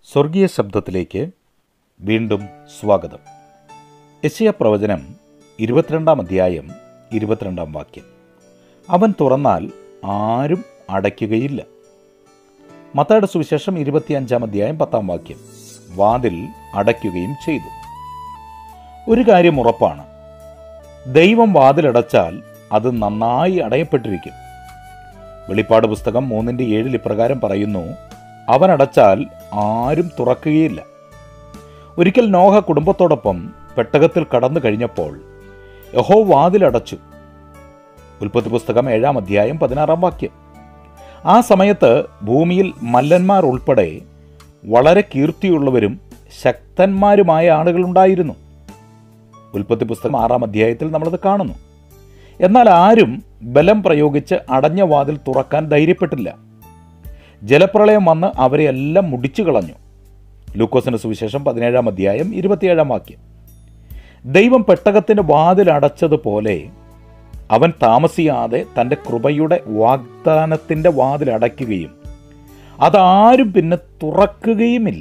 സ്വർഗീയ ശബ്ദത്തിലേക്ക് വീണ്ടും സ്വാഗതം യശയ പ്രവചനം ഇരുപത്തിരണ്ടാം അധ്യായം ഇരുപത്തിരണ്ടാം വാക്യം അവൻ തുറന്നാൽ ആരും അടയ്ക്കുകയില്ല മത്തായുടെ സുവിശേഷം ഇരുപത്തിയഞ്ചാം അധ്യായം പത്താം വാക്യം വാതിൽ അടയ്ക്കുകയും ചെയ്തു ഒരു കാര്യം ഉറപ്പാണ് ദൈവം വാതിലടച്ചാൽ അത് നന്നായി അടയപ്പെട്ടിരിക്കും വെളിപ്പാട് പുസ്തകം മൂന്നിൻ്റെ ഏഴിൽ ഇപ്രകാരം പറയുന്നു അവൻ അടച്ചാൽ ആരും തുറക്കുകയില്ല ഒരിക്കൽ നോഹ കുടുംബത്തോടൊപ്പം പെട്ടകത്തിൽ കടന്നു കഴിഞ്ഞപ്പോൾ യഹോ വാതിലടച്ചു ഉൽപ്പത്തി പുസ്തകം ഏഴാം അധ്യായം പതിനാറാം വാക്യം ആ സമയത്ത് ഭൂമിയിൽ മല്ലന്മാർ ഉൾപ്പെടെ വളരെ കീർത്തിയുള്ളവരും ശക്തന്മാരുമായ ആളുകളുണ്ടായിരുന്നു ഉൽപ്പത്തി പുസ്തകം ആറാം അധ്യായത്തിൽ നമ്മളത് കാണുന്നു എന്നാൽ ആരും ബലം പ്രയോഗിച്ച് അടഞ്ഞ വാതിൽ തുറക്കാൻ ധൈര്യപ്പെട്ടില്ല ജലപ്രളയം വന്ന് അവരെ എല്ലാം മുടിച്ചു കളഞ്ഞു ലൂക്കോസിന്റെ സുവിശേഷം പതിനേഴാം അധ്യായം ഇരുപത്തിയേഴാം വാക്യം ദൈവം പെട്ടകത്തിന്റെ വാതിൽ അടച്ചതുപോലെ അവൻ താമസിയാതെ തൻ്റെ കൃപയുടെ വാഗ്ദാനത്തിൻ്റെ വാതിൽ അടയ്ക്കുകയും അതാരും പിന്നെ തുറക്കുകയുമില്ല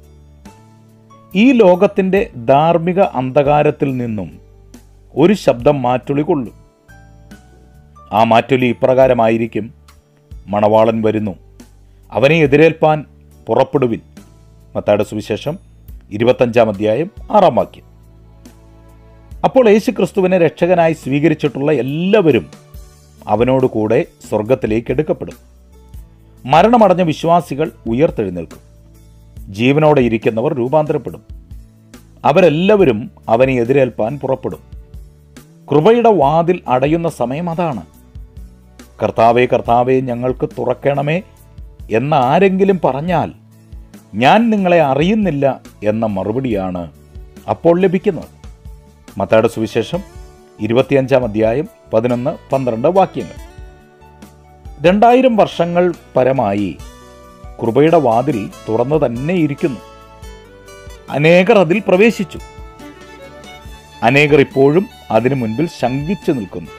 ഈ ലോകത്തിൻ്റെ ധാർമ്മിക അന്ധകാരത്തിൽ നിന്നും ഒരു ശബ്ദം മാറ്റൊളി കൊള്ളും ആ മാറ്റൊലി ഇപ്രകാരമായിരിക്കും മണവാളൻ വരുന്നു അവനെ എതിരേൽപ്പാൻ പുറപ്പെടുവിൻ മത്തായുടെ സുവിശേഷം ഇരുപത്തഞ്ചാം അധ്യായം ആറാം വാക്യം അപ്പോൾ യേശു ക്രിസ്തുവിനെ രക്ഷകനായി സ്വീകരിച്ചിട്ടുള്ള എല്ലാവരും അവനോട് കൂടെ സ്വർഗത്തിലേക്ക് എടുക്കപ്പെടും മരണമടഞ്ഞ വിശ്വാസികൾ ഉയർത്തെഴുന്നേൽക്കും ജീവനോടെ ഇരിക്കുന്നവർ രൂപാന്തരപ്പെടും അവരെല്ലാവരും അവനെ എതിരേൽപ്പാൻ പുറപ്പെടും കൃപയുടെ വാതിൽ അടയുന്ന സമയം അതാണ് കർത്താവേ കർത്താവേ ഞങ്ങൾക്ക് തുറക്കണമേ എന്ന് ആരെങ്കിലും പറഞ്ഞാൽ ഞാൻ നിങ്ങളെ അറിയുന്നില്ല എന്ന മറുപടിയാണ് അപ്പോൾ ലഭിക്കുന്നത് മത്തായുടെ സുവിശേഷം ഇരുപത്തിയഞ്ചാം അധ്യായം പതിനൊന്ന് പന്ത്രണ്ട് വാക്യങ്ങൾ രണ്ടായിരം വർഷങ്ങൾ പരമായി കൃപയുടെ വാതിൽ തുറന്നു തന്നെ ഇരിക്കുന്നു അനേകർ അതിൽ പ്രവേശിച്ചു അനേകർ ഇപ്പോഴും അതിനു മുൻപിൽ ശങ്കിച്ചു നിൽക്കുന്നു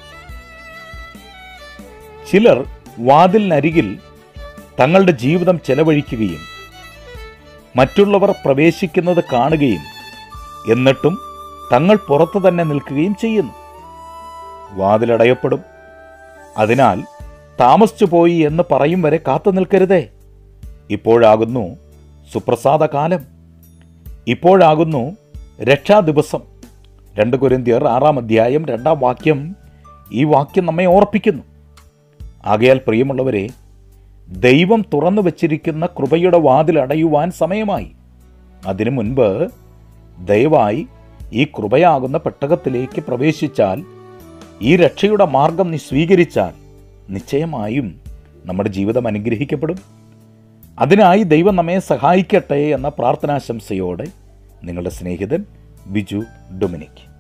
ചിലർ വാതിലിനരികിൽ തങ്ങളുടെ ജീവിതം ചെലവഴിക്കുകയും മറ്റുള്ളവർ പ്രവേശിക്കുന്നത് കാണുകയും എന്നിട്ടും തങ്ങൾ പുറത്തു തന്നെ നിൽക്കുകയും ചെയ്യുന്നു വാതിലടയപ്പെടും അതിനാൽ താമസിച്ചു പോയി എന്ന് പറയും വരെ കാത്തു നിൽക്കരുതേ ഇപ്പോഴാകുന്നു സുപ്രസാദ കാലം ഇപ്പോഴാകുന്നു രക്ഷാ ദിവസം രണ്ട് കുരിന്തിയർ ആറാം അധ്യായം രണ്ടാം വാക്യം ഈ വാക്യം നമ്മെ ഓർപ്പിക്കുന്നു ആകയാൽ പ്രിയമുള്ളവരെ ദൈവം തുറന്നു വച്ചിരിക്കുന്ന കൃപയുടെ വാതിൽ അടയുവാൻ സമയമായി അതിനു മുൻപ് ദയവായി ഈ കൃപയാകുന്ന പെട്ടകത്തിലേക്ക് പ്രവേശിച്ചാൽ ഈ രക്ഷയുടെ മാർഗം നീ സ്വീകരിച്ചാൽ നിശ്ചയമായും നമ്മുടെ ജീവിതം അനുഗ്രഹിക്കപ്പെടും അതിനായി ദൈവം നമ്മെ സഹായിക്കട്ടെ എന്ന പ്രാർത്ഥനാശംസയോടെ നിങ്ങളുടെ സ്നേഹിതൻ ബിജു ഡൊമിനിക്